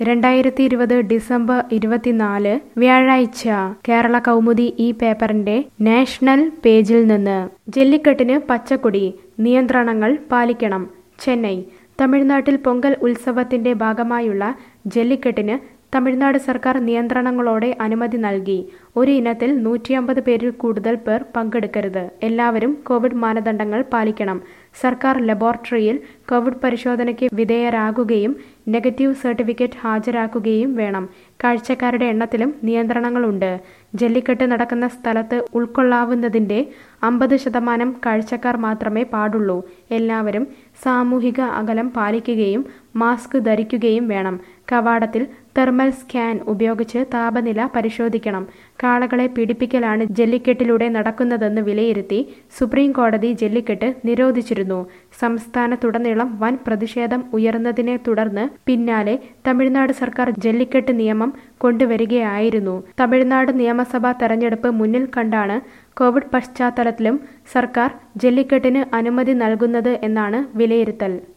രണ്ടായിരത്തി ഇരുപത് ഡിസംബർ ഇരുപത്തിനാല് വ്യാഴാഴ്ച കേരള കൗമുദി ഈ പേപ്പറിന്റെ നാഷണൽ പേജിൽ നിന്ന് ജല്ലിക്കെട്ടിന് പച്ചക്കൊടി നിയന്ത്രണങ്ങൾ പാലിക്കണം ചെന്നൈ തമിഴ്നാട്ടിൽ പൊങ്കൽ ഉത്സവത്തിന്റെ ഭാഗമായുള്ള ജല്ലിക്കെട്ടിന് തമിഴ്നാട് സർക്കാർ നിയന്ത്രണങ്ങളോടെ അനുമതി നൽകി ഒരു ഇനത്തിൽ നൂറ്റിയമ്പത് പേരിൽ കൂടുതൽ പേർ പങ്കെടുക്കരുത് എല്ലാവരും കോവിഡ് മാനദണ്ഡങ്ങൾ പാലിക്കണം സർക്കാർ ലബോറട്ടറിയിൽ കോവിഡ് പരിശോധനയ്ക്ക് വിധേയരാകുകയും നെഗറ്റീവ് സർട്ടിഫിക്കറ്റ് ഹാജരാക്കുകയും വേണം കാഴ്ചക്കാരുടെ എണ്ണത്തിലും നിയന്ത്രണങ്ങളുണ്ട് ജല്ലിക്കെട്ട് നടക്കുന്ന സ്ഥലത്ത് ഉൾക്കൊള്ളാവുന്നതിന്റെ അമ്പത് ശതമാനം കാഴ്ചക്കാർ മാത്രമേ പാടുള്ളൂ എല്ലാവരും സാമൂഹിക അകലം പാലിക്കുകയും മാസ്ക് ധരിക്കുകയും വേണം കവാടത്തിൽ തെർമൽ സ്കാൻ ഉപയോഗിച്ച് താപനില പരിശോധിക്കണം കാളകളെ പീഡിപ്പിക്കലാണ് ജല്ലിക്കെട്ടിലൂടെ നടക്കുന്നതെന്ന് വിലയിരുത്തി സുപ്രീം കോടതി ജല്ലിക്കെട്ട് നിരോധിച്ചിരുന്നു സംസ്ഥാനത്തുടനീളം വൻ പ്രതിഷേധം ഉയർന്നതിനെ തുടർന്ന് പിന്നാലെ തമിഴ്നാട് സർക്കാർ ജല്ലിക്കെട്ട് നിയമം കൊണ്ടുവരികയായിരുന്നു തമിഴ്നാട് നിയമസഭാ തെരഞ്ഞെടുപ്പ് മുന്നിൽ കണ്ടാണ് കോവിഡ് പശ്ചാത്തലത്തിലും സർക്കാർ ജല്ലിക്കെട്ടിന് അനുമതി നൽകുന്നത് എന്നാണ് വിലയിരുത്തൽ